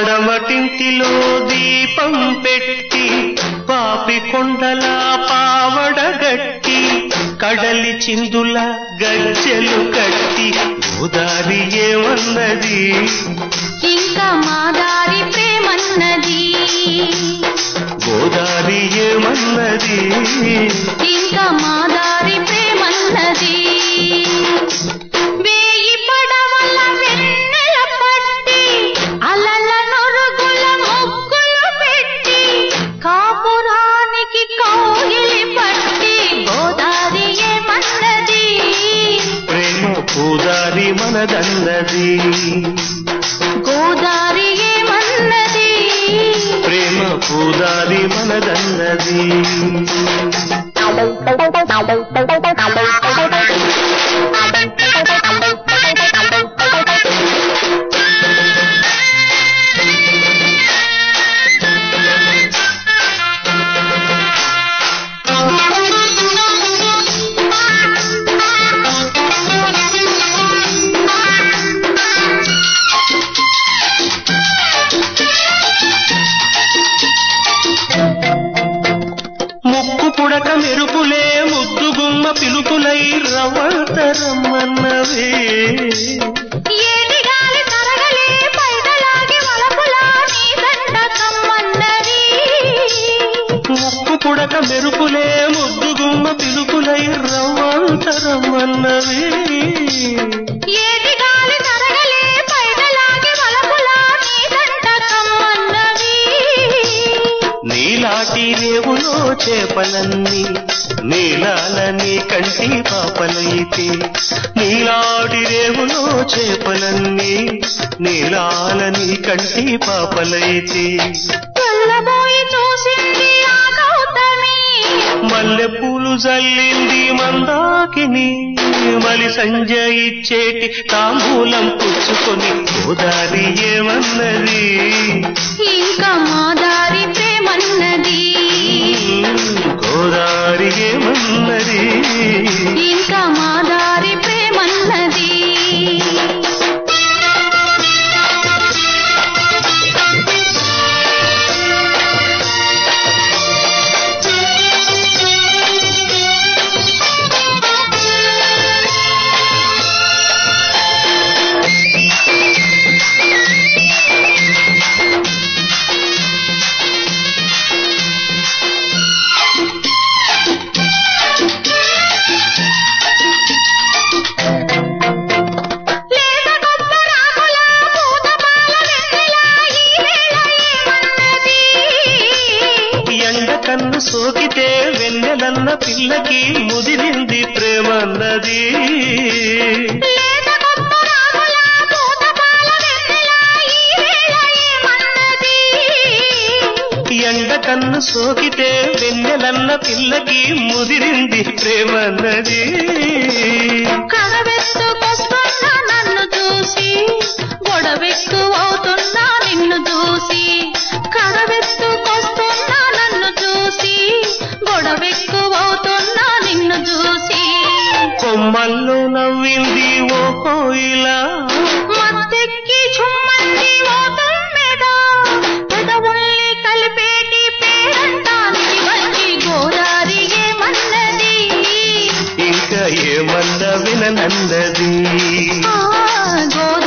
పడమటింటిలో దీపం పెట్టి పాపి కొండల పావడగట్టి కడలి చిందుల గజ్జెలు కట్టి గోదారి ఏమన్నది ఇంకా మా దారి ప్రేమన్నది గోదారి ఏమన్నది ఇంకా మా దారి ప్రేమన్నది వేయి పడవల వెన్నెల పట్టి అలల నొరుగుల ముగ్గులు పెట్టి కాపురానికి కౌగిలి పట్టి గోదారి ఏమన్నది ప్రేమ పూదారి మనదన్నది గోదారి ఏమన్నది ప్రేమ పూదారి మనదన్నది ముక్కు పుడక మెరుపులే ముద్దుగుమ్మ పిలుపులై రవ్వంతరమ్మన్నవే ఏటి గాలి తరగలే పైదలాగి వలపులా నీ గంట కమ్మన్నది ముక్కు పుడక మెరుపులే ముద్దుగుమ్మ పిలుపులై రవ్వంతరమ్మన్నవే ఏటి గాలి తరగలే పైదలాగి వలపులా నీ గంట కమ్మన్నది నీలాటి రేవులో చేపలన్నీ నీలాలని కంటి పాపలైతే నీలాటి రేవులో చేపలన్నీ నీలాలని కంటి పాపలైతే తెల్లబోయి చూసింది ఆ గౌతమి మల్లె పూలు జల్లింది మందాకిని మలి సంజ ఇచ్చేటి తాంబూలం పుచ్చుకొని గోదారి ఏమన్నది ఇంకా మా దారి ప్రేమన్నది గోదారి ఏమన్నది ఇంకా మా దారి ప్రేమన్నది లేత కొబ్బరాకుల పూతపాల వెన్నెల ఈ వేళ ఏమన్నది ఎండ కన్ను సోకితే వెన్నెలన్న పిల్లకి ముదిరింది ప్రేమన్నది లేత కొబ్బరాకుల పూతపాల వెన్నెల ఈ వేళ ఏమన్నది ఎండ కన్ను సోకితే వెన్నెలన్న పిల్లకి ముదిరింది ప్రేమన్నది కడవెత్తుకొస్తున్నా నన్ను చూసి గొడవెక్కు అవుతున్నా నిన్ను చూసి కడవెత్తుకొస్తున్నా నన్ను చూసి గొడవెక్కు అవుతున్నా నిన్ను చూసి కొమ్మల్లో నవ్వింది ఓ కోయిలా మత్తెక్కి చుమ్మంది ఓ తమ్మెద పెదవుల్ని కలిపేటి పేరంటానికి వచ్చి గోదారి ఏమన్నది ఇంకా ఏమన్నా విననన్నది ఆ, గోదారి